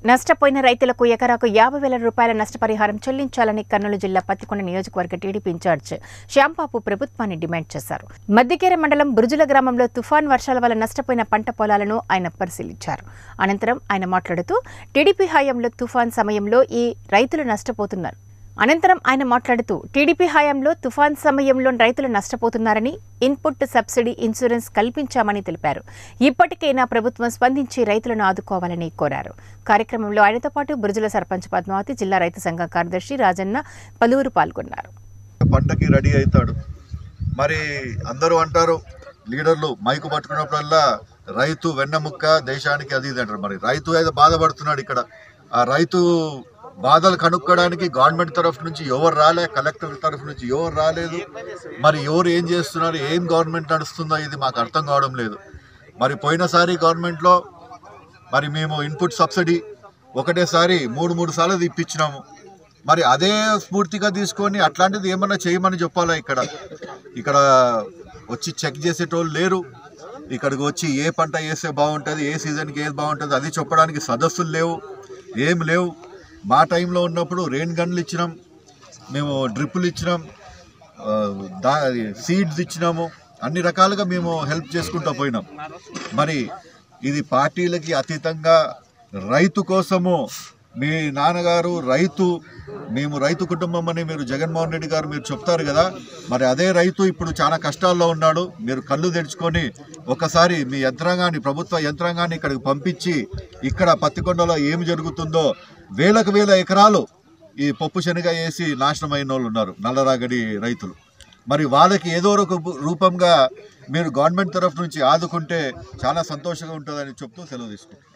నష్టపోయిన రైతులకు ఎకరాకు యాభై వేల రూపాయల నష్టపరిహారం చెల్లించాలని కర్నూలు జిల్లా పత్తికొండ నియోజకవర్గ టీడీపీ ఇన్ఛార్జ్ శ్యాంబాబు ప్రభుత్వాన్ని డిమాండ్ చేశారు మద్దికేర మండలం బురుజుల గ్రామంలో తుఫాన్ వర్షాల వల్ల నష్టపోయిన పంట పొలాలను ఆయన పరిశీలించారు అనంతరం ఆయన మాట్లాడుతూ టీడీపీ హయాంలో తుఫాన్ సమయంలో ఈ రైతులు నష్టపోతున్నారు అనంతరం ఆయన మాట్లాడుతూ టీడీపీ హయాంలో తుఫాన్ సమయంలో రైతులు నష్టపోతున్నారని ఇన్పుట్ సబ్సిడీ ఇన్సూరెన్స్ కల్పించామని తెలిపారు ఇప్పటికైనా ప్రభుత్వం స్పందించి రైతులను ఆదుకోవాలని కోరారు కార్యక్రమంలో ఆయనతో పాటు బురుజుల సర్పంచ్ పద్మావతి జిల్లా రైతు సంఘం కార్యదర్శి రాజన్న పలువురు పాల్గొన్నారు పంటకి రెడీ అవుతాడు మరి అందరూ అంటారు లీడర్లు మైకు పట్టుకున్నప్పుడల్లా రైతు వెన్నముక్క దేశానికి అది ఇది అంటారు మరి రైతు అయితే బాధపడుతున్నాడు ఇక్కడ ఆ రైతు బాధలు కనుక్కోవడానికి గవర్నమెంట్ తరఫు నుంచి ఎవరు రాలే కలెక్టర్ తరఫు నుంచి ఎవరు రాలేదు మరి ఎవరు ఏం చేస్తున్నారు ఏం గవర్నమెంట్ నడుస్తుందో ఇది మాకు అర్థం కావడం లేదు మరి పోయినసారి గవర్నమెంట్లో మరి మేము ఇన్పుట్ సబ్సిడీ ఒకటేసారి మూడు మూడు సార్లు ఇప్పించినాము మరి అదే స్ఫూర్తిగా తీసుకొని అట్లాంటిది ఏమన్నా చేయమని చెప్పాలా ఇక్కడ ఇక్కడ వచ్చి చెక్ చేసేటోళ్ళు లేరు ఇక్కడికి వచ్చి ఏ పంట వేస్తే బాగుంటుంది ఏ సీజన్కి ఏది బాగుంటుంది అది చెప్పడానికి సదస్సులు లేవు ఏం లేవు మా టైంలో ఉన్నప్పుడు రెయిన్ గన్లు ఇచ్చినాం మేము డ్రిప్పులు ఇచ్చినాం ఆ, దా సీడ్స్ ఇచ్చినాము అన్ని రకాలుగా మేము హెల్ప్ చేసుకుంటూ పోయినాం మరి ఇది పార్టీలకి అతీతంగా రైతు కోసము మీ నాన్నగారు రైతు మేము రైతు కుటుంబం అని మీరు జగన్మోహన్ రెడ్డి గారు మీరు చెప్తారు కదా మరి అదే రైతు ఇప్పుడు చాలా కష్టాల్లో ఉన్నాడు మీరు కళ్ళు తెరుచుకొని ఒకసారి మీ యంత్రాంగాన్ని ప్రభుత్వ యంత్రాంగాన్ని ఇక్కడికి పంపించి ఇక్కడ పత్తికొండలో ఏమి జరుగుతుందో వేలకు వేల ఎకరాలు ఈ పప్పు శనగ వేసి నాశనం అయిన వాళ్ళు ఉన్నారు నల్లరాగడి రైతులు మరి వాళ్ళకి ఏదో ఒక రూపంగా మీరు గవర్నమెంట్ తరఫు నుంచి ఆదుకుంటే చాలా సంతోషంగా ఉంటుందని చెప్తూ సెలవు తీసుకుంటాం